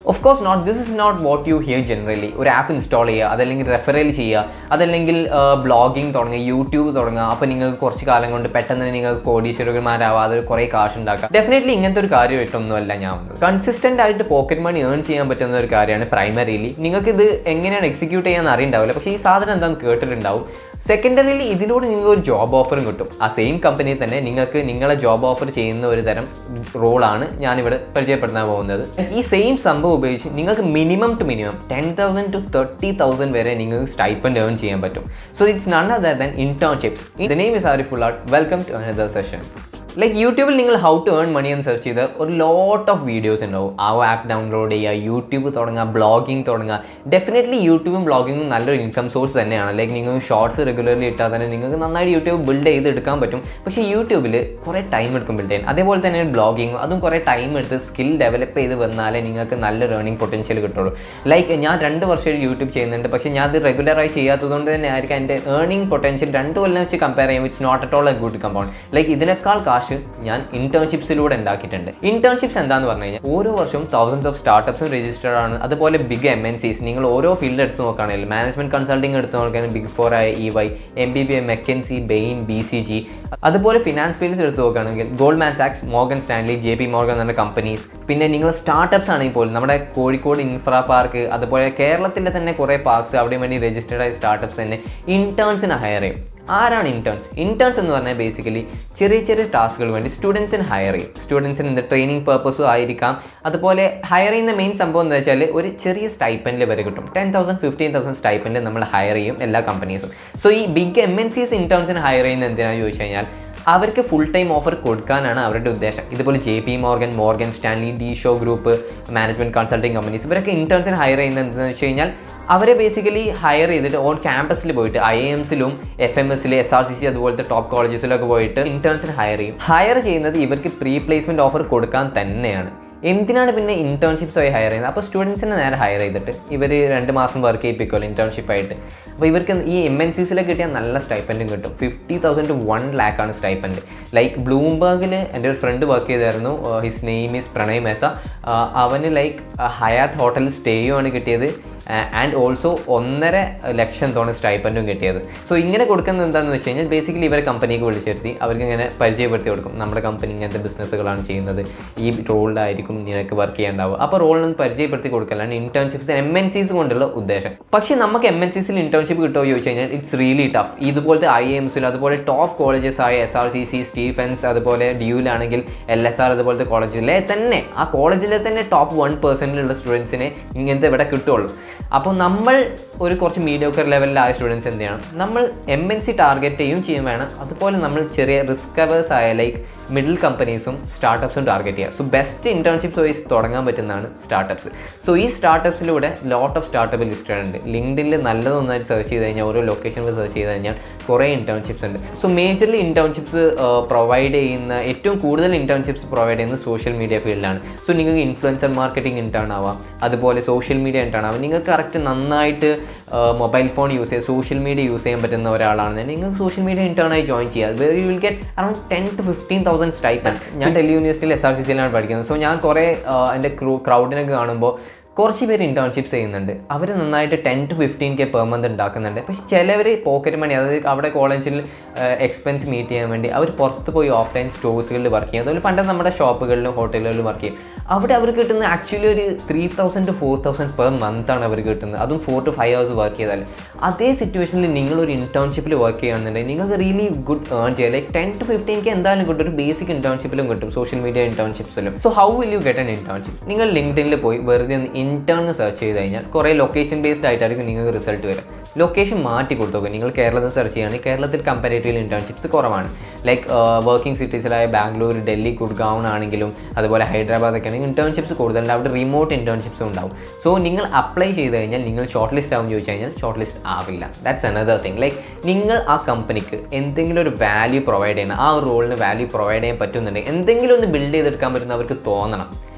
of course not this is not what you hear generally ഒരു app install ചെയ്യുക അതല്ലെങ്കിൽ referral ചെയ്യുക അതല്ലെങ്കിൽ ബ്ലോഗിങ് തുടങ്ങുക യൂട്യൂബ് തുടങ്ങുക അപ്പോൾ നിങ്ങൾക്ക് കുറച്ച് കാലം കൊണ്ട് പെട്ടെന്ന് തന്നെ നിങ്ങൾക്ക് കോടീശ്വരന്മാരാവുക അത് കുറേ കാശ് ഉണ്ടാക്കുക ഡെഫിനറ്റ്ലി ഇങ്ങനത്തെ ഒരു കാര്യമായിട്ടൊന്നുമല്ല ഞാൻ വന്നത് കൺസിസ്റ്റൻ്റ് ആയിട്ട് പോക്കറ്റ് മണി ഏൺ ചെയ്യാൻ പറ്റുന്ന ഒരു കാര്യമാണ് പ്രൈമറിലി നിങ്ങൾക്ക് ഇത് എങ്ങനെയാണ് എക്സിക്യൂട്ട് ചെയ്യാൻ അറിയുണ്ടാവില്ല പക്ഷേ ഈ സാധനം എന്താണെന്ന് കേട്ടിട്ടുണ്ടാവും സെക്കൻഡറിയിൽ ഇതിലൂടെ നിങ്ങൾക്ക് ഒരു ജോബ് ഓഫറും കിട്ടും ആ സെയിം കമ്പനിയിൽ തന്നെ നിങ്ങൾക്ക് നിങ്ങളെ ജോബ് ഓഫർ ചെയ്യുന്ന ഒരു തരം റോളാണ് ഞാനിവിടെ പരിചയപ്പെടുത്താൻ പോകുന്നത് ഈ സെയിം സംഭവം ഉപയോഗിച്ച് നിങ്ങൾക്ക് minimum to minimum ten thousand to thirty thousand വരെ നിങ്ങൾക്ക് സ്റ്റൈപ്പൻഡ് ഏൺ ചെയ്യാൻ പറ്റും so it's none other than internships the name is Ariful art welcome to another session like യൂട്യൂബിൽ നിങ്ങൾ ഹൗ ടു ഏൺ മണി എന്ന് സെർച്ച് ചെയ്ത് ഒരു ലോട്ട് ഓഫ് വീഡിയോസ് ഉണ്ടാവും ആ ആപ്പ് ഡൗൺലോഡ് ചെയ്യുക യൂട്യൂബ് തുടങ്ങുക ബ്ലോഗിങ് തുടങ്ങുക ഡെഫിനറ്റ്ലി യൂട്യൂബും ബ്ലോഗിങ്ങും നല്ലൊരു ഇൻകം സോഴ്സ് തന്നെയാണ് ലൈക്ക് നിങ്ങൾ ഷോർട്സ് റെഗുലർലി ഇട്ടാൽ തന്നെ നിങ്ങൾക്ക് നന്നായിട്ട് യൂട്യൂബ് ബിൽഡ് ചെയ്ത് എടുക്കാൻ പറ്റും പക്ഷേ യൂട്യൂബിൽ കുറേ ടൈം എടുക്കും ബിൽഡ് ചെയ്യാൻ അതേപോലെ തന്നെ ബ്ലോഗിങ് അതും കുറേ ടൈം എടുത്ത് സ്കിൽ ഡെവലപ്പ് ചെയ്ത് വന്നാലേ നിങ്ങൾക്ക് നല്ലൊരു ഏർണിംഗ് പൊട്ടൻഷ്യൽ കിട്ടുള്ളൂ ലൈക്ക് ഞാൻ രണ്ട് വർഷമായിട്ട് യൂട്യൂബ് ചെയ്യുന്നുണ്ട് പക്ഷേ ഞാൻ അത് റെഗുലറായി ചെയ്യാത്തതുകൊണ്ട് തന്നെ ആയിരിക്കും എൻ്റെ ഏർണിംഗ് പൊട്ടൻഷ്യൽ രണ്ട് കൊല്ലം വെച്ച് കമ്പയർ ചെയ്യുമ്പോൾ it's not at all a good compound like ഇതിനേക്കാൾ കാശ് ഞാൻ ഇന്റേൺഷിപ്സിലൂടെ ഉണ്ടാക്കിയിട്ടുണ്ട് ഇന്റേൺഷിപ്സ് എന്താന്ന് പറഞ്ഞു കഴിഞ്ഞാൽ ഓരോ വർഷവും തൗസൻഡ്സ് ഓഫ് സ്റ്റാർട്ടപ്സും രജിസ്റ്റർഡ് ആണ് അതുപോലെ ബിഗ് എം എൻ സീസ് നിങ്ങൾ ഓരോ ഫീൽഡ് എടുത്ത് നോക്കുകയാണെങ്കിൽ മാനേജ്മെന്റ് കൺസൾട്ടിംഗ് എടുത്ത് നോക്കുകയാണെങ്കിൽ ബിഗ് ഫോർ ആയ E Y M B B A McKinsey Bain B C G അതുപോലെ ഫിനാൻസ് ഫീൽഡ്സ് എടുത്ത് നോക്കുകയാണെങ്കിൽ ഗോൾഡ്മാൻ സാക്സ് Morgan Stanley J P Morgan എന്ന കമ്പനീസ് പിന്നെ നിങ്ങൾ സ്റ്റാർട്ടപ്സ് ആണെങ്കിൽ പോലും നമ്മുടെ കോഴിക്കോട് ഇൻഫ്രാ പാർക്ക് അതുപോലെ കേരളത്തിലെ തന്നെ കുറേ പാർക്സ് അവിടെ വേണ്ടി രജിസ്റ്റേർഡ് ആയ സ്റ്റാർട്ടപ്സ് തന്നെ ഇന്റേൺസിനെ ഹയർ ചെയ്യും ആരാണ് ഇൻറ്റേൺസ് ഇൻറ്റേൺസ് എന്ന് പറഞ്ഞാൽ ബേസിക്കലി ചെറിയ ചെറിയ ടാസ്കുകൾ വേണ്ടി സ്റ്റുഡൻസിന് ഹയർ ചെയ്യും സ്റ്റുഡൻസിന് എന്ത് ട്രെയിനിങ് പർപ്പസും ആയിരിക്കാം അതുപോലെ ഹയർ ചെയ്യുന്ന മെയിൻ സംഭവം എന്താ വെച്ചാൽ ഒരു ചെറിയ സ്റ്റൈപ്പൻഡിൽ വരെ കിട്ടും ടെൻ തൗസൻഡ് ഫിഫ്റ്റീൻ തൗസൻഡ് സ്റ്റൈപ്പൻഡിൽ നമ്മൾ ഹയർ ചെയ്യും എല്ലാ കമ്പനീസും സോ ഈ ബിഗ് എം എൻ സീസ് ഇൻറ്റേൺസിന് ഹയർ ചെയ്യുന്നത് എന്തിനാണെന്ന് ചോദിച്ചു കഴിഞ്ഞാൽ അവർക്ക് ഫുൾ ടൈം ഓഫർ കൊടുക്കാനാണ് അവരുടെ ഉദ്ദേശം ഇതുപോലെ J P Morgan Morgan Stanley D Shaw group management consulting companies ഇവരൊക്കെ ഇൻറ്റേൺസിന് ഹയർ ചെയ്യുന്നത് എന്താണെന്ന് വെച്ച് കഴിഞ്ഞാൽ അവരെ ബേസിക്കലി ഹയർ ചെയ്തിട്ട് ഓൺ ക്യാമ്പസിൽ പോയിട്ട് ഐ എംസിലും എഫ് എം എസിൽ എസ് ആർ സി സി അതുപോലത്തെ ടോപ്പ് കോളേജസിലൊക്കെ പോയിട്ട് ഇന്റേൺസിന് ഹയർ ചെയ്യും ഹയർ ചെയ്യുന്നത് ഇവർക്ക് പ്രീ പ്ലേസ്മെന്റ് ഓഫർ കൊടുക്കാൻ തന്നെയാണ് എന്തിനാണ് പിന്നെ ഇന്റേൺഷിപ്സ് ആയി ഹയർ ചെയ്യുന്നത് അപ്പോൾ സ്റ്റുഡൻസിനെ നേരെ ഹയർ ചെയ്തിട്ട് ഇവർ രണ്ട് മാസം വർക്ക് ചെയ്യിപ്പിക്കുമല്ലോ ഇന്റേൺഷിപ്പ് ആയിട്ട് അപ്പോൾ ഇവർക്ക് ഈ എം എൻ സിസിലൊക്കെ കിട്ടിയാൽ നല്ല സ്റ്റൈപ്പൻറ്റും കിട്ടും fifty thousand to one lakh ആണ് സ്റ്റൈപ്പൻറ്റ് ലൈക്ക് ബ്ലൂംബർഗിൽ എൻ്റെ ഒരു ഫ്രണ്ട് വർക്ക് ചെയ്തായിരുന്നു his name is Pranay Mehta അവന് ലൈക്ക് ഹയാത്ത് ഹോട്ടലിൽ സ്റ്റേയുമാണ് കിട്ടിയത് ആൻഡ് ഓൾസോ ഒന്നര ലക്ഷം തോണ സ്റ്റൈപ്പൻറ്റും കിട്ടിയത് സോ ഇങ്ങനെ കൊടുക്കുന്നത് എന്താണെന്ന് വെച്ച് കഴിഞ്ഞാൽ ബേസിക്കലി ഇവരെ കമ്പനിക്ക് വിളിച്ചിരുത്തി അവർക്ക് ഇങ്ങനെ പരിചയപ്പെടുത്തി കൊടുക്കും നമ്മുടെ കമ്പനി ഇങ്ങനത്തെ ബിസിനസ്സുകളാണ് ചെയ്യുന്നത് ഈ റോളിലായിരിക്കും നിനക്ക് വർക്ക് ചെയ്യാണ്ടാവുക അപ്പോൾ റോളിനൊന്ന് പരിചയപ്പെടുത്തി കൊടുക്കലാണ് ഇന്റേൺഷിപ്സ് എം എൻ സീസ് കൊണ്ടുള്ള ഉദ്ദേശം പക്ഷേ നമുക്ക് എം എൻ സിസിൽ ഇന്റേൺഷിപ്പ് കിട്ടുമോ ചോദിച്ചു കഴിഞ്ഞാൽ ഇറ്റ്സ് റിയലി ടഫ് ഇതുപോലത്തെ ഐ എംസിൽ അതുപോലെ ടോപ്പ് കോളേജസ് ആയ S R C C Stephen's അതുപോലെ ഡ്യൂലാണെങ്കിൽ എൽ എസ് ആർ അതുപോലത്തെ കോളേജിലെ തന്നെ ആ കോളേജിലെ തന്നെ ടോപ്പ് വൺ പെർസെൻറ്റിലുള്ള സ്റ്റുഡൻസിനെ ഇങ്ങനത്തെ ഇവിടെ കിട്ടുള്ളൂ അപ്പോൾ നമ്മൾ ഒരു കുറച്ച് മീഡിയോക്കർ ലെവലിലായ സ്റ്റുഡൻസ് എന്ത് ചെയ്യണം നമ്മൾ എം എൻ സി ടാർഗറ്റ് ചെയ്യും ചെയ്യും വേണം അതുപോലെ നമ്മൾ ചെറിയ റിസ്ക് അവേഴ്സ് ആയ ലൈക്ക് മിഡിൽ കമ്പനീസും സ്റ്റാർട്ടപ്സും ടാർഗറ്റ് ചെയ്യുക സോ ബെസ്റ്റ് ഇന്റേൺഷിപ്സ് വൈസ് തുടങ്ങാൻ പറ്റുന്നതാണ് സ്റ്റാർട്ടപ്സ് സോ ഈ സ്റ്റാർട്ടപ്സിലൂടെ ലോട്ട് ഓഫ് സ്റ്റാർട്ടപ്പ് ലിസ്റ്റഡ് ഉണ്ട് ലിങ്ക്ഡിൽ നല്ലതൊന്നായി സെർച്ച് ചെയ്ത് കഴിഞ്ഞാൽ ഓരോ ലൊക്കേഷനിൽ സെർച്ച് ചെയ്ത് കഴിഞ്ഞാൽ കുറേ ഇന്റേൺഷിപ്സ് ഉണ്ട് സോ മേജർലി ഇന്റേൺഷിപ്സ് പ്രൊവൈഡ് ചെയ്യുന്ന ഏറ്റവും കൂടുതൽ ഇന്റേൺഷിപ്സ് പ്രൊവൈഡ് ചെയ്യുന്നത് സോഷ്യൽ മീഡിയ ഫീൽഡിലാണ് സോ നിങ്ങൾക്ക് ഇൻഫ്ലുവൻസർ മാർക്കറ്റിംഗ് ഇന്റേൺ ആവാം അതുപോലെ സോഷ്യൽ മീഡിയ ഇന്റേൺ ആവാം നിങ്ങൾക്ക് കറക്റ്റ് നന്നായിട്ട് മൊബൈൽ ഫോൺ യൂസ് ചെയ്യുക സോഷ്യൽ മീഡിയ യൂസ് ചെയ്യാൻ പറ്റുന്ന ഒരാളാണെന്നുണ്ടെങ്കിൽ നിങ്ങൾക്ക് സോഷ്യൽ മീഡിയ ഇന്റേൺ ആയി ജോയിൻ ചെയ്യുക where you will get around ten to fifteen thousand stipend ഞാൻ ഡൽഹി യൂണിവേഴ്സിറ്റിയിൽ എസ് ആർ സി സിയിലാണ് പഠിക്കുന്നത് സോ ഞാൻ കുറേ എൻ്റെ ക്രൂ ക്രൗഡിനൊക്കെ കാണുമ്പോൾ കുറച്ച് പേര് ഇൻറ്റേൺഷിപ്സ് ചെയ്യുന്നുണ്ട് അവർ നന്നായിട്ട് ten to fifteen K per month ഉണ്ടാക്കുന്നുണ്ട് പക്ഷെ ചിലവർ പോക്കറ്റ് മണി അതായത് അവിടെ കോളേജിൽ എക്സ്പെൻസ് മീറ്റ് ചെയ്യാൻ വേണ്ടി അവർ പുറത്ത് പോയി ഓഫ്ലൈൻ സ്റ്റോഴ്സുകളിൽ വർക്ക് ചെയ്യും അതുപോലെ പണ്ട് നമ്മുടെ ഷോപ്പുകളിലും ഹോട്ടലുകളിലും വർക്ക് ചെയ്യും അവിടെ അവർ കിട്ടുന്ന ആക്ച്വലി ഒരു three thousand to four thousand per month ആണ് അവർ കിട്ടുന്നത് അതും four to five hours work ചെയ്താൽ അതേ സിറ്റുവേഷനിൽ നിങ്ങളൊരു ഇൻറ്റേൺഷിപ്പിൽ വർക്ക് ചെയ്യുകയാണെന്നുണ്ടെങ്കിൽ നിങ്ങൾക്ക് റിയലി ഗുഡ് ഏൺ ചെയ്യാം like ten to fifteen K എന്തായാലും കിട്ടും ഒരു ബേസിക് ഇൻറ്റേൺഷിപ്പിലും കിട്ടും സോഷ്യൽ മീഡിയ ഇൻറ്റേൺഷിപ്സിലും so how will you get an internship നിങ്ങൾ ലിങ്ക്ഡിനിൽ പോയി വെറുതെ ഒന്ന് ഇൻറ്റേൺ സെർച്ച് ചെയ്ത് കഴിഞ്ഞാൽ കുറേ ലൊക്കേഷൻ ബേസ്ഡ് ആയിട്ടായിരിക്കും നിങ്ങൾക്ക് റിസൾട്ട് വരിക ലൊക്കേഷൻ മാറ്റി കൊടുത്തു നിങ്ങൾ കേരളത്തിൽ സെർച്ച് ചെയ്യുകയാണെങ്കിൽ കേരളത്തിൽ കമ്പാരേറ്റീവ്ലി ഇൻറ്റേൺഷിപ്സ് കുറവാണ് ലൈക്ക് വർക്കിംഗ് സിറ്റീസിലായ ബാംഗ്ലൂർ ഡൽഹി ഗുഡ്ഗാവൺ ആണെങ്കിലും അതുപോലെ ഹൈദരാബാദ് ഒക്കെ ആണെങ്കിൽ ഇൻറ്റേൺഷിപ്സ് കൂടുതലുണ്ട് അവിടെ റിമോട്ട് ഇൻറ്റേൺഷിപ്സും ഉണ്ടാവും സോ നിങ്ങൾ അപ്ലൈ ചെയ്ത് കഴിഞ്ഞാൽ നിങ്ങൾ ഷോർട്ട് ലിസ്റ്റ് ആവും ചോദിച്ചു കഴിഞ്ഞാൽ ഷോർട്ട് ലിസ്റ്റ് ആവില്ല ദാറ്റ്സ് അനദർ തിങ് ലൈക്ക് നിങ്ങൾ ആ കമ്പനിക്ക് എന്തെങ്കിലും ഒരു വാല്യൂ പ്രൊവൈഡ് ചെയ്യണം ആ ഒരു റോളിന് വാല്യൂ പ്രൊവൈഡ് ചെയ്യാൻ പറ്റുന്നുണ്ടെങ്കിൽ എന്തെങ്കിലും ഒന്ന് ബിൽഡ് ചെയ്തെടുക്കാൻ പറ്റുന്ന അവർക്ക് തോന്നണം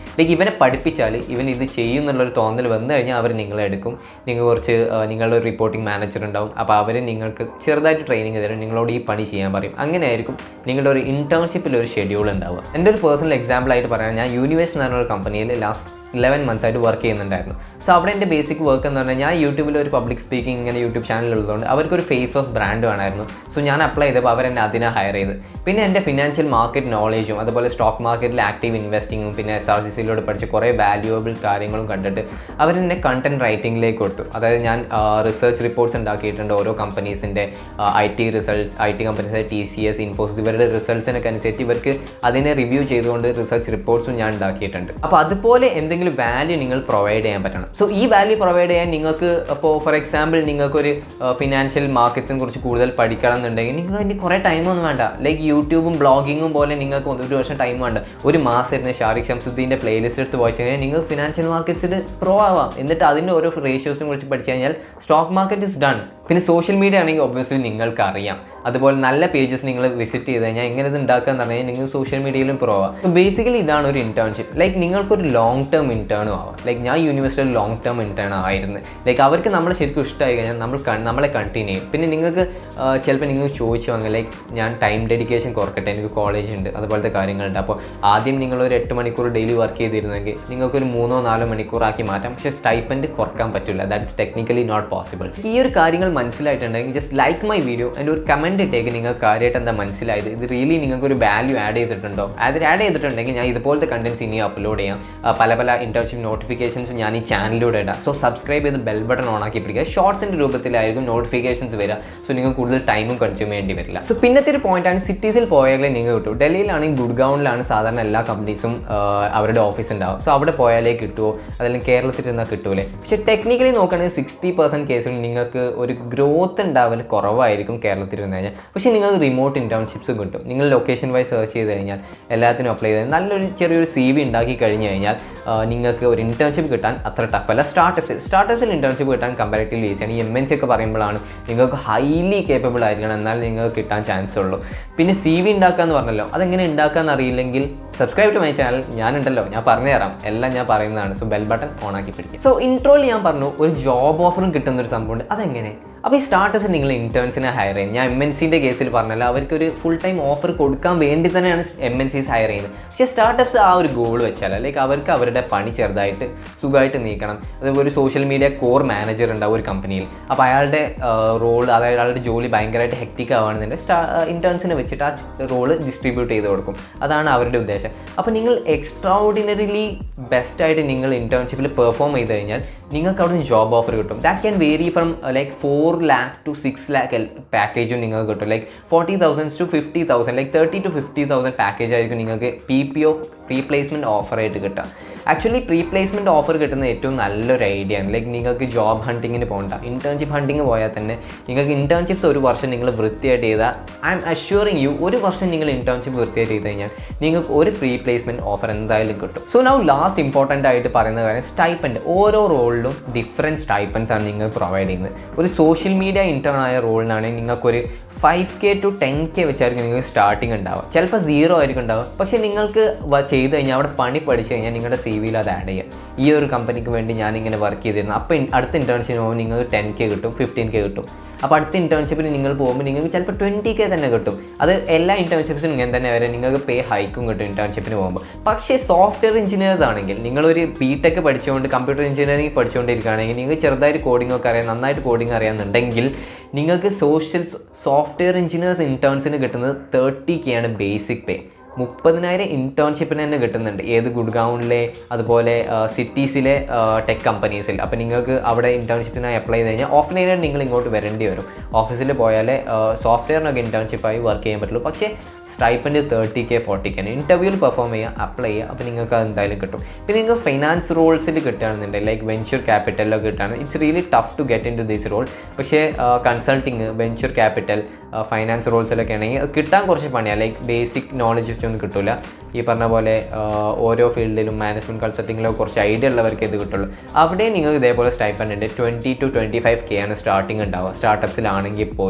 ലൈക്ക് ഇവനെ പഠിപ്പിച്ചാൽ ഇവൻ ഇത് ചെയ്യും എന്നുള്ളൊരു തോന്നൽ വന്നു കഴിഞ്ഞാൽ അവർ നിങ്ങളെ എടുക്കും നിങ്ങൾ കുറച്ച് ആ, നിങ്ങളുടെ ഒരു റിപ്പോർട്ടിംഗ് മാനേജർ ഉണ്ടാവും അപ്പോൾ അവർ നിങ്ങൾക്ക് ചെറുതായിട്ട് ട്രെയിനിങ് തരും നിങ്ങളോട് ഈ പണി ചെയ്യാൻ പറയും അങ്ങനെ ആയിരിക്കും നിങ്ങളുടെ ഒരു ഇൻറ്റേൺഷിപ്പിൽ ഒരു ഷെഡ്യൂൾ ഉണ്ടാവുക എൻ്റെ ഒരു പേഴ്സണൽ എക്സാമ്പിൾ ആയിട്ട് പറയാൻ ഞാൻ യൂണിവേഴ്സ് എന്ന് പറഞ്ഞ ഒരു കമ്പനിയിൽ ലാസ്റ്റ് ഇലവൻ മന്ത്സ് ആയിട്ട് വർക്ക് ചെയ്യുന്നുണ്ടായിരുന്നു സോ അവിടെ എൻ്റെ ബേസിക് വർക്ക് എന്ന് പറഞ്ഞാൽ ഞാൻ യൂട്യൂബിൽ ഒരു പബ്ലിക് സ്പീക്കിംഗ് ഇങ്ങനെ യൂട്യൂബ് ചാനൽ ഉള്ളതുകൊണ്ട് അവർക്കൊരു ഫേസ് ഓഫ് ബ്രാൻഡ് വേണമായിരുന്നു സോ ഞാൻ അപ്ലൈ ചെയ്തപ്പോൾ അവരെന്നെ അതിനെ ഹയർ ചെയ്ത് പിന്നെ എൻ്റെ ഫിനാൻഷ്യൽ മാർക്കറ്റ് നോളേജും അതുപോലെ സ്റ്റോക്ക് മാർക്കറ്റിൽ ആക്റ്റീവ് ഇൻവെസ്റ്റിങ്ങും പിന്നെ എസ് ആർ സി സിയിലൂടെ പഠിച്ച കുറേ വാല്യൂബിൾ കാര്യങ്ങളും കണ്ടിട്ട് അവരെന്നെ കണ്ടന്റ് റൈറ്റിംഗിലേക്ക് കൊടുത്തു അതായത് ഞാൻ റിസർച്ച് റിപ്പോർട്ട്സ് ഉണ്ടാക്കിയിട്ടുണ്ട് ഓരോ കമ്പനീസിൻ്റെ I T results I T companies T C S Infosys ഇവരുടെ റിസൾട്ട്സിനൊക്കെ അനുസരിച്ച് ഇവർക്ക് അതിനെ റിവ്യൂ ചെയ്തുകൊണ്ട് റിസർച്ച് റിപ്പോർട്ട്സും ഞാൻ ഉണ്ടാക്കിയിട്ടുണ്ട് അപ്പോൾ അതുപോലെ എന്തെങ്കിലും വാല്യൂ നിങ്ങൾ പ്രൊവൈഡ് ചെയ്യാൻ പറ്റണം സോ ഈ വാല്യൂ പ്രൊവൈഡ് ചെയ്യാൻ നിങ്ങൾക്ക് അപ്പോൾ ഫോർ എക്സാമ്പിൾ നിങ്ങൾക്കൊരു ഫിനാൻഷ്യൽ മാർക്കറ്റ്സിനെ കുറിച്ച് കൂടുതൽ പഠിക്കണം എന്നുണ്ടെങ്കിൽ നിങ്ങൾക്ക് അതിന് കുറേ ടൈമൊന്നും വേണ്ട ലൈക്ക് യൂട്യൂബും ബ്ലോഗിങ്ങും പോലെ നിങ്ങൾക്ക് ഒരു വർഷം ടൈം വേണ്ട ഒരു മാസം ഇരുന്ന് ഷാരിഖ് ഷംസുദ്ദീൻ്റെ പ്ലേലിസ്റ്റ് എടുത്ത് വായിച്ചു കഴിഞ്ഞാൽ നിങ്ങൾക്ക് ഫിനാൻഷ്യൽ മാർക്കറ്റ്സിൽ പ്രോ ആവാം എന്നിട്ട് അതിൻ്റെ ഓരോ റേഷ്യോസിനെ കുറിച്ച് പഠിച്ചു കഴിഞ്ഞാൽ സ്റ്റോക്ക് മാർക്കറ്റ് ഇസ് ഡൺ പിന്നെ സോഷ്യൽ മീഡിയ ആണെങ്കിൽ ഒബ്വിയസ്ലി നിങ്ങൾക്ക് അറിയാം അതുപോലെ നല്ല പേജസ് നിങ്ങൾ വിസിറ്റ് ചെയ്ത് കഴിഞ്ഞാൽ എങ്ങനെ ഇത് ഉണ്ടാക്കുക എന്ന് പറഞ്ഞാൽ നിങ്ങൾ സോഷ്യൽ മീഡിയയിലും പ്രോ ആവാം ബേസിക്കലി ഇതാണ് ഒരു ഇന്റേൺഷിപ്പ് ലൈക്ക് നിങ്ങൾക്കൊരു ലോങ് ടേം ഇന്റേണും ആവാം ലൈക്ക് ഞാൻ യൂണിവേഴ്സിറ്റിയിൽ ലോങ് ടേം ഇന്റേൺ ആയിരുന്നു ലൈക്ക് അവർക്ക് നമ്മളെ ശരിക്കും ഇഷ്ടമായി കഴിഞ്ഞാൽ നമ്മൾ കൺ- നമ്മളെ കണ്ടിന്യൂ ചെയ്യും പിന്നെ നിങ്ങൾക്ക് ചിലപ്പോൾ നിങ്ങൾക്ക് ചോദിച്ചു വാങ്ങാം ലൈക്ക് ഞാൻ ടൈം ഡെഡിക്കേഷൻ കുറക്കട്ടെ എനിക്ക് കോളേജ് ഉണ്ട് അതുപോലത്തെ കാര്യങ്ങളുണ്ട് അപ്പോൾ ആദ്യം നിങ്ങളൊരു എട്ട് മണിക്കൂർ ഡെയിലി വർക്ക് ചെയ്തിരുന്നെങ്കിൽ നിങ്ങൾക്കൊരു മൂന്നോ നാലോ മണിക്കൂറാക്കി മാറ്റാം പക്ഷേ സ്റ്റൈപ്പൻഡ് കുറക്കാൻ പറ്റില്ല that is technically not possible ഈ ഒരു കാര്യങ്ങൾ മനസ്സിലായിട്ടുണ്ടെങ്കിൽ ജസ്റ്റ് ലൈക്ക് മൈ വീഡിയോ എൻ്റെ ഒരു കമൻറ്റ് ഇട്ടേക്ക് നിങ്ങൾക്ക് കാര്യമായിട്ട് എന്താ മനസ്സിലായത് ഇത് റിയലി നിങ്ങൾക്ക് ഒരു വാല്യൂ ആഡ് ചെയ്തിട്ടുണ്ടോ അതിൽ ആഡ് ചെയ്തിട്ടുണ്ടെങ്കിൽ ഞാൻ ഇതുപോലത്തെ കണ്ടൻസ് ഇനി അപ്ലോഡ് ചെയ്യാം ആ, പല പല ഇൻറ്റേൺഷിപ്പ് നോട്ടിഫിക്കേഷൻസും ഞാൻ ഈ ചാനലിലൂടെ ഇടാം സോ സബ്സ്ക്രൈബ് ചെയ്ത് ബെൽ ബട്ടൺ ഓൺ ആക്കി പിടിക്കുക ഷോർട്സിൻ്റെ രൂപത്തിലായിരിക്കും നോട്ടിഫിക്കേഷൻസ് വരിക സോ നിങ്ങൾക്ക് കൂടുതൽ ടൈമും കൺസ്യൂം ചെയ്യേണ്ടി വരില്ല സോ പിന്നത്തെ ഒരു പോയിന്റാണ് സിറ്റീസിൽ പോയാലേ നിങ്ങൾ കിട്ടും ഡൽഹിയിലാണെങ്കിൽ ഗുഡ്ഗൗണിലാണ് സാധാരണ എല്ലാ കമ്പനീസും അവരുടെ ഓഫീസ് ഉണ്ടാവും സോ അവിടെ പോയാലേ കിട്ടുമോ അതല്ലെങ്കിൽ കേരളത്തിൽ ഇരുന്നാൽ കിട്ടൂലേ പക്ഷെ ടെക്നിക്കലി നോക്കുകയാണെങ്കിൽ സിക്സ്റ്റി പെർസെൻറ്റ് കേസിൽ നിങ്ങൾക്ക് ഒരു ഗ്രോത്ത് ഉണ്ടാവൽ കുറവായിരിക്കും കേരളത്തിൽ ഇരുന്ന് കഴിഞ്ഞാൽ പക്ഷേ നിങ്ങൾക്ക് റിമോട്ട് ഇൻറ്റേൺഷിപ്സ് കിട്ടും നിങ്ങൾ ലൊക്കേഷൻ വൈസ് സെർച്ച് ചെയ്ത് കഴിഞ്ഞാൽ എല്ലാത്തിനും അപ്ലൈ ചെയ്ത് നല്ലൊരു ചെറിയൊരു സി വി ഉണ്ടാക്കി കഴിഞ്ഞ് കഴിഞ്ഞാൽ ആ, നിങ്ങൾക്ക് ഒരു ഇൻറ്റേൺഷിപ്പ് കിട്ടാൻ അത്ര ടഫ് അല്ല സ്റ്റാർട്ടപ്സ് സ്റ്റാർട്ടപ്സിൽ ഇൻറ്റേൺഷിപ്പ് കിട്ടാൻ കമ്പാരിറ്റീവ്ലി ഈസിയാണ് ഈ എം എൻ സി ഒക്കെ പറയുമ്പോഴാണ് നിങ്ങൾക്ക് ഹൈലി കേപ്പബിൾ ആയിരിക്കണം എന്നാൽ നിങ്ങൾക്ക് കിട്ടാൻ ചാൻസ് ഉള്ളൂ പിന്നെ സി വി ഉണ്ടാക്കുക എന്ന് പറഞ്ഞല്ലോ അതെങ്ങനെ ഉണ്ടാക്കുക എന്ന് അറിയില്ലെങ്കിൽ സബ്സ്ക്രൈബ് ടു മൈ ചാനൽ ഞാനുണ്ടല്ലോ ഞാൻ പറഞ്ഞു തരാം എല്ലാം ഞാൻ പറയുന്നതാണ് സോ ബെൽ ബട്ടൺ ഓൺ ആക്കി പിടിക്കും സോ ഇൻട്രോയിൽ ഞാൻ പറഞ്ഞു ഒരു ജോബ് ഓഫറും കിട്ടുന്ന ഒരു സംഭവമുണ്ട് അതെങ്ങനെ അപ്പോൾ ഈ സ്റ്റാർട്ടപ്സ് നിങ്ങൾ ഇൻറ്റേൺസിനെ ഹയർ ചെയ്യും ഞാൻ എം എൻ സിൻ്റെ കേസിൽ പറഞ്ഞല്ലോ അവർക്ക് ഒരു ഫുൾ ടൈം ഓഫർ കൊടുക്കാൻ വേണ്ടി തന്നെയാണ് എം എൻ സീസ് ഹയർ ചെയ്യുന്നത് പക്ഷേ സ്റ്റാർട്ടപ്സ് ആ ഒരു ഗോൾ വെച്ചാൽ ലൈക്ക് അവർക്ക് അവരുടെ പണി ചെറുതായിട്ട് സുഖമായിട്ട് നീക്കണം അതുപോലെ ഒരു സോഷ്യൽ മീഡിയ കോർ മാനേജർ ഉണ്ടാവും ഒരു കമ്പനിയിൽ അപ്പോൾ അയാളുടെ റോൾ അതായത് അയാളുടെ ജോലി ഭയങ്കരമായിട്ട് ഹെക്റ്റിക് ആവുകയാണെന്നുണ്ടെങ്കിൽ സ്റ്റാ ഇൻറ്റേൺസിനെ വെച്ചിട്ട് ആ റോള് ഡിസ്ട്രിബ്യൂട്ട് ചെയ്ത് കൊടുക്കും അതാണ് അവരുടെ ഉദ്ദേശം അപ്പോൾ നിങ്ങൾ എക്സ്ട്രാ ഓർഡിനറിലി ബെസ്റ്റായിട്ട് നിങ്ങൾ ഇൻറ്റേൺഷിപ്പിൽ പെർഫോം ചെയ്ത് കഴിഞ്ഞാൽ നിങ്ങൾക്ക് അവിടെ നിന്ന് ജോബ് ഓഫർ കിട്ടും that can vary from like four lakh to six lakh പാക്കേജും നിങ്ങൾക്ക് കിട്ടും like forty thousand to fifty thousand like thirty to fifty thousand package ആയിരിക്കും നിങ്ങൾക്ക് P P O pre placement ഓഫറായിട്ട് കിട്ടുക ആക്ച്വലി പ്രീ പ്ലേസ്മെൻറ്റ് ഓഫർ കിട്ടുന്ന ഏറ്റവും നല്ലൊരു ഐഡിയ ആണ് ലൈക്ക് നിങ്ങൾക്ക് ജോബ് ഹണ്ടിങ്ങിന് പോകണ്ട ഇൻറ്റേൺഷിപ്പ് ഹണ്ടിങ് പോയാൽ തന്നെ നിങ്ങൾക്ക് ഇൻറ്റേൺഷിപ്സ് ഒരു വർഷം നിങ്ങൾ വൃത്തിയായിട്ട് ചെയ്താൽ ഐ എം അഷ്യൂറിങ് യു ഒരു വർഷം നിങ്ങൾ ഇൻറ്റേൺഷിപ്പ് വൃത്തിയായിട്ട് ചെയ്ത് കഴിഞ്ഞാൽ നിങ്ങൾക്ക് ഒരു പ്രീ പ്ലേസ്മെൻറ്റ് ഓഫർ എന്തായാലും കിട്ടും സോ നൗ ലാസ്റ്റ് ഇമ്പോർട്ടൻ്റ് ആയിട്ട് പറയുന്ന കാര്യം സ്റ്റൈപ്പൻഡ് ഓരോ റോളിലും ഡിഫറെൻറ്റ് സ്റ്റൈപ്പൻസ് ആണ് നിങ്ങൾ പ്രൊവൈഡ് ചെയ്യുന്നത് ഒരു സോഷ്യൽ മീഡിയ ഇൻറ്റേൺ ആയ റോളിനാണെങ്കിൽ നിങ്ങൾക്കൊരു five K to ten K വെച്ചായിരിക്കും നിങ്ങൾക്ക് സ്റ്റാർട്ടിങ് ഉണ്ടാവുക ചിലപ്പോൾ സീറോ ആയിരിക്കും ഉണ്ടാവുക പക്ഷേ നിങ്ങൾക്ക് വ- ചെയ്ത് കഴിഞ്ഞാൽ അവിടെ പണി പഠിച്ചു കഴിഞ്ഞാൽ നിങ്ങളുടെ സി വിയിൽ അത് ആഡ് ചെയ്യാം ഈ ഒരു കമ്പനിക്ക് വേണ്ടി ഞാനിങ്ങനെ വർക്ക് ചെയ്തിരുന്നു അപ്പോൾ ഇൻ- അടുത്ത ഇൻറ്റേൺഷിപ്പിന് പോകുമ്പോൾ നിങ്ങൾക്ക് ടെൻ കെ കിട്ടും ഫിഫ്റ്റീൻ കെ കിട്ടും അപ്പോൾ അടുത്ത ഇൻറ്റേൺഷിപ്പിന് നിങ്ങൾ പോകുമ്പോൾ നിങ്ങൾക്ക് ചിലപ്പോൾ ട്വൻറ്റി കെ തന്നെ കിട്ടും അത് എല്ലാ ഇൻറ്റേൺഷിപ്സിനും ഇങ്ങനെ തന്നെ വരെ നിങ്ങൾക്ക് പേ ഹൈക്കും കിട്ടും ഇൻറ്റേൺഷിപ്പിന് പോകുമ്പോൾ പക്ഷേ സോഫ്റ്റ്വെയർ എഞ്ചിനീയേഴ്സ് ആണെങ്കിൽ നിങ്ങളൊരു ബി ടെക് പഠിച്ചുകൊണ്ട് കമ്പ്യൂട്ടർ എഞ്ചിനീയറിംഗ് പഠിച്ചുകൊണ്ടിരിക്കുകയാണെങ്കിൽ നിങ്ങൾക്ക് ചെറുതായിട്ട് കോഡിംഗ് ഒക്കെ അറിയാം നന്നായിട്ട് കോഡിംഗ് അറിയാമെന്നുണ്ടെങ്കിൽ നിങ്ങൾക്ക് സോഷ്യൽ സോഫ്റ്റ്വെയർ എഞ്ചിനീയേഴ്സ് ഇൻറ്റേൺസിന് കിട്ടുന്നത് തേർട്ടി കെ ആണ് ബേസിക് പേ മുപ്പതിനായിരം ഇൻറ്റേൺഷിപ്പിന് തന്നെ കിട്ടുന്നുണ്ട് ഏത് ഗുഡ്ഗൗണിലെ അതുപോലെ സിറ്റീസിലെ ടെക് കമ്പനീസിൽ അപ്പോൾ നിങ്ങൾക്ക് അവിടെ ഇൻറ്റേൺഷിപ്പിനായി അപ്ലൈ ചെയ്ത് കഴിഞ്ഞാൽ ഓഫ്ലൈനായിട്ട് നിങ്ങൾ ഇങ്ങോട്ട് വരേണ്ടി വരും ഓഫീസിൽ പോയാലേ സോഫ്റ്റ്വെയറിനൊക്കെ ഇൻറ്റേൺഷിപ്പായി വർക്ക് ചെയ്യാൻ പറ്റുള്ളൂ പക്ഷേ stipend thirty K forty K ഇൻ്റർവ്യൂവിൽ പെർഫോം ചെയ്യുക അപ്ലൈ ചെയ്യുക അപ്പോൾ നിങ്ങൾക്ക് അത് എന്തായാലും കിട്ടും പിന്നെ നിങ്ങൾക്ക് ഫൈനാൻസ് റോൾസിൽ കിട്ടുകയാണെന്നുണ്ടെങ്കിൽ ലൈക്ക് വെഞ്ചർ ക്യാപിറ്റലിലൊക്കെ കിട്ടുകയാണ് it's really tough to get into this role പക്ഷേ കൺസൾട്ടിങ് വെഞ്ചർ ക്യാപിറ്റൽ ഫൈനാൻസ് റോൾസിലൊക്കെ ആണെങ്കിൽ അത് കിട്ടാൻ കുറച്ച് പണിയാണ് ലൈക്ക് ബേസിക് നോളജ് ഒന്നും കിട്ടില്ല ഈ പറഞ്ഞ പോലെ ആ, ഓരോ ഫീൽഡിലും മാനേജ്മെൻറ്റ് കൺസൾട്ടിങ്ങിലോ കുറച്ച് ഐഡിയ ഉള്ളവർക്ക് ഇത് കിട്ടുള്ളൂ അവിടെ നിങ്ങൾക്ക് ഇതേപോലെ സ്റ്റൈപ്പൻഡ് ഉണ്ട് twenty to twenty five K ആണ് സ്റ്റാർട്ടിങ് ഉണ്ടാവുക സ്റ്റാർട്ടപ്സിലാണെങ്കിൽ പോലും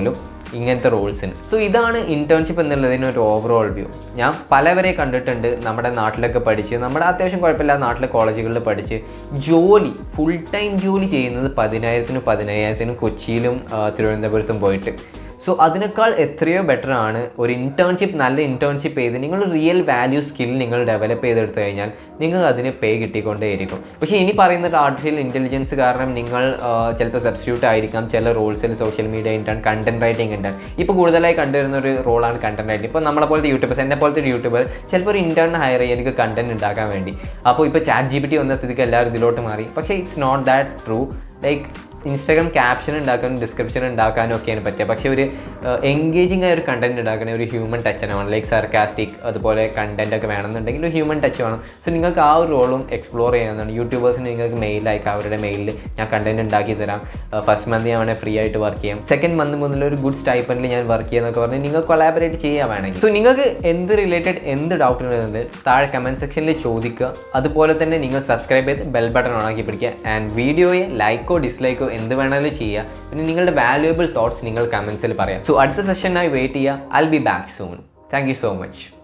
ഇങ്ങനത്തെ റോൾസിന് സോ ഇതാണ് ഇന്റേൺഷിപ്പ് എന്നുള്ളതിന് ഒരു ഓവറോൾ വ്യൂ ഞാൻ പലവരെ കണ്ടിട്ടുണ്ട് നമ്മുടെ നാട്ടിലൊക്കെ പഠിച്ച് നമ്മുടെ അത്യാവശ്യം കുഴപ്പമില്ലാത്ത നാട്ടിലെ കോളേജുകളിൽ പഠിച്ച് ജോലി ഫുൾ ടൈം ജോലി ചെയ്യുന്നത് പതിനായിരത്തിനും പതിനയ്യായിരത്തിനും കൊച്ചിയിലും ആ, തിരുവനന്തപുരത്തും പോയിട്ട് സോ അതിനേക്കാൾ എത്രയോ ബെറ്റർ ആണ് ഒരു ഇൻറ്റേൺഷിപ്പ് നല്ല ഇൻറ്റേൺഷിപ്പ് ചെയ്ത് നിങ്ങൾ റിയൽ വാല്യൂ സ്കിൽ നിങ്ങൾ ഡെവലപ്പ് ചെയ്തെടുത്തു കഴിഞ്ഞാൽ നിങ്ങൾ അതിന് പേ കിട്ടിക്കൊണ്ടേയിരിക്കും പക്ഷേ ഇനി പറയുന്നത് ആർട്ടിഫിഷ്യൽ ഇൻ്റലിജൻസ് കാരണം നിങ്ങൾ ആ, ചിലപ്പോൾ സബ്സ്റ്റിറ്റ്യൂട്ട് ആയിരിക്കാം ചില റോൾസിൽ സോഷ്യൽ മീഡിയ ഇൻറ്റാണ് കണ്ടന്റ് റൈറ്റിംഗ് ഇൻറ്റാണ് ഇപ്പോൾ കൂടുതലായി കണ്ടുവരുന്ന ഒരു റോളാണ് കണ്ടന്റ് റൈറ്റിംഗ് ഇപ്പോൾ നമ്മളെ പോലത്തെ യൂട്യൂബേഴ്സ് എന്നെ പോലത്തെ ഒരു യൂട്യൂബർ ചിലപ്പോൾ ഒരു ഇൻറ്റേൺ ഹയർ ചെയ്യും എനിക്ക് കണ്ടന്റ് ഉണ്ടാക്കാൻ വേണ്ടി അപ്പോൾ ഇപ്പോൾ ചാറ്റ് ജി പി ടി വന്ന സ്ഥിതിക്ക് എല്ലാവരും ഇതിലോട്ട് മാറി പക്ഷേ it's not that true like Instagram caption ഉണ്ടാക്കാനും ഡിസ്ക്രിപ്ഷൻ ഉണ്ടാക്കാനും ഒക്കെയാണ് പറ്റുക പക്ഷേ ഒരു എൻഗേജിങ് ആയ ഒരു കണ്ടന്റ് ഉണ്ടാക്കണ ഒരു ഹ്യൂമൻ ടച്ച് തന്നെ വേണം ലൈക്ക് സർക്കാസ്റ്റിക് അതുപോലെ കണ്ടന്റ് ഒക്കെ വേണമെന്നുണ്ടെങ്കിൽ ഒരു ഹ്യൂമൻ ടച്ച് വേണം സോ നിങ്ങൾക്ക് ആ ഒരു റോളും എക്സ്പ്ലോർ ചെയ്യാവുന്നതാണ് യൂട്യൂബേഴ്സിന് നിങ്ങൾക്ക് മെയിൽ അയക്കാം അവരുടെ മെയിലിൽ ഞാൻ കണ്ടന്റ് ഉണ്ടാക്കി തരാം ഫസ്റ്റ് മന്ത് ഞാൻ വേണമെങ്കിൽ ഫ്രീ ആയിട്ട് വർക്ക് ചെയ്യാം സെക്കൻഡ് മന്ത് മുതൽ ഒരു ഗുഡ് സ്റ്റൈപ്പനിൽ ഞാൻ വർക്ക് ചെയ്യാന്നൊക്കെ പറഞ്ഞ് നിങ്ങൾ കൊളാബറേറ്റ് ചെയ്യാൻ വേണമെങ്കിൽ സോ നിങ്ങൾക്ക് എന്ത് റിലേറ്റഡ് എന്ത് ഡൗട്ട് ഉണ്ടെന്നുണ്ട് താഴെ കമൻറ്റ് സെക്ഷനിൽ ചോദിക്കുക അതുപോലെ തന്നെ നിങ്ങൾ സബ്സ്ക്രൈബ് ചെയ്ത് ബെൽ ബട്ടൺ ഓണാക്കി പിടിക്കുക ആൻഡ് വീഡിയോയെ ലൈക്കോ ഡിസ്ലൈക്കോ എന്ത് വേണമെങ്കിലും ചെയ്യുക പിന്നെ നിങ്ങളുടെ വാല്യുവബിൾ തോട്ട്സ് നിങ്ങൾ കമൻസിൽ പറയാം സോ അടുത്ത സെഷനായി വെയിറ്റ് ചെയ്യുക I be back soon thank you so much